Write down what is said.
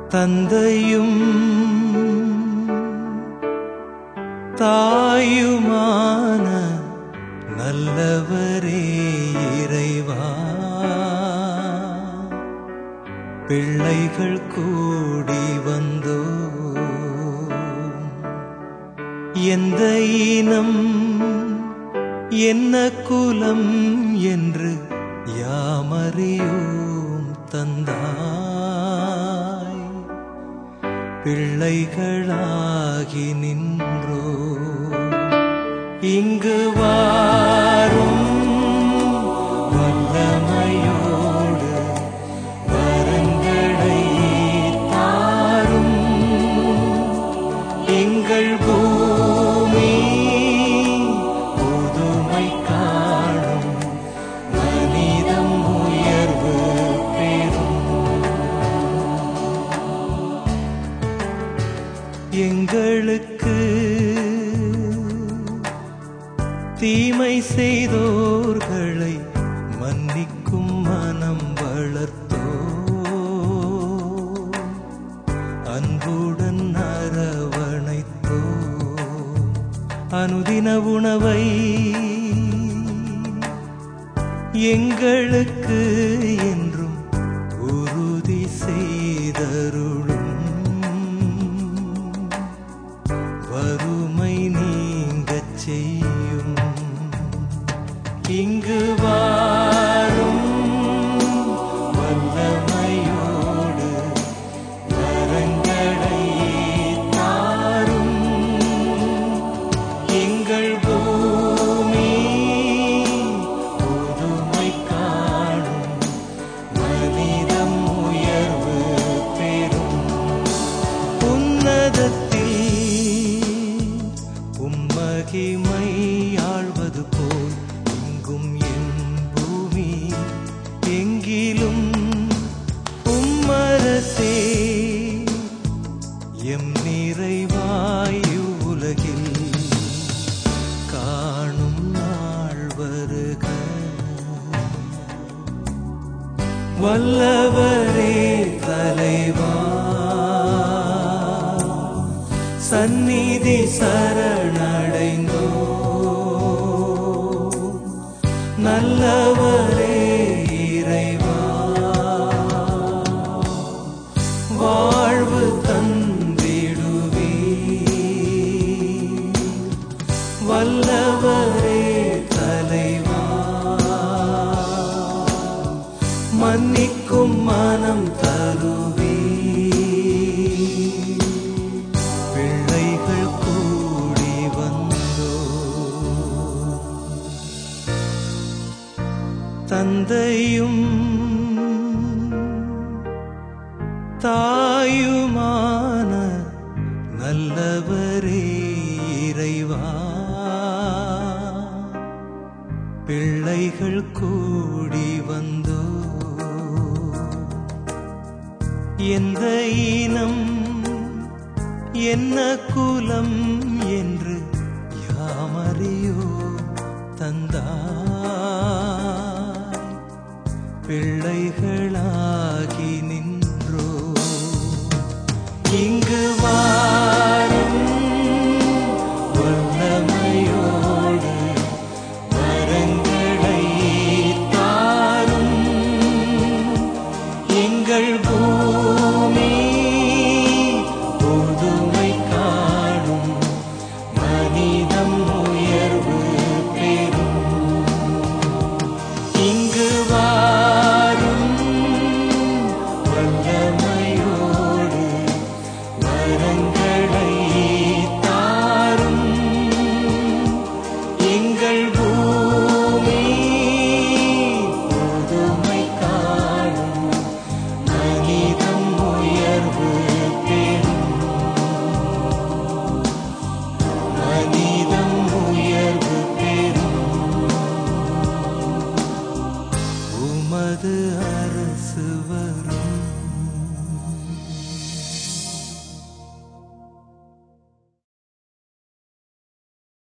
தந்தையும் தாயுமான நல்லவரே இறைவா பிள்ளைகள் கூடி வந்தோ எந்த இனம் என்ன குலம் என்று யாமறியோம் தந்தாய் பிள்ளைகளாகி நின்றோ இங்கு வாரும் வல்லமையோடு வரங்களை தாரும் எங்கள் பூமி புதுமை காணும் மனிதம் உயர்வு பெறும் எங்களுக்கு தீமை செய்தோர்களை மன்னிக்கும் மனம் வளர்த்தோ அன்புடன் அரவணைத்தோ அனுதின உணவை எங்களுக்கு என்றும் உறுதி செய்தருளும் வறுமை நீங்கச் செய்யும் இங்கு வாரும் வல்லமையோடு வரங்களை தாரும் எங்கள் பூமி புதுமை காணும் மனிதம் உயர்வு பெறும் உன்னதத்தில் உம்மகிமை ஆழ்வது போல் எங்கும் என் பூமி எங்கிலும் உம்மரசே எம் நிறைவாயு உலகில் காணும் நாள் வருக வல்லவரே தலைவா சந்நிதி சரணடைந்தோ நல்லவரே இறைவா வாழ்வு தந்திடுவே வல்லவரே தலைவா மன்னிக்கும் மனம் தருவே பிள்ளைகள் கூடி வந்தோ தந்தையும் தாயுமான நல்லவரே இறைவா பிள்ளைகள் கூடி வந்தோ எந்த இனம் என்ன குலம் என்று யாமறியோ தந்தாய் பிள்ளைகளாகி நின்றோ இங்கு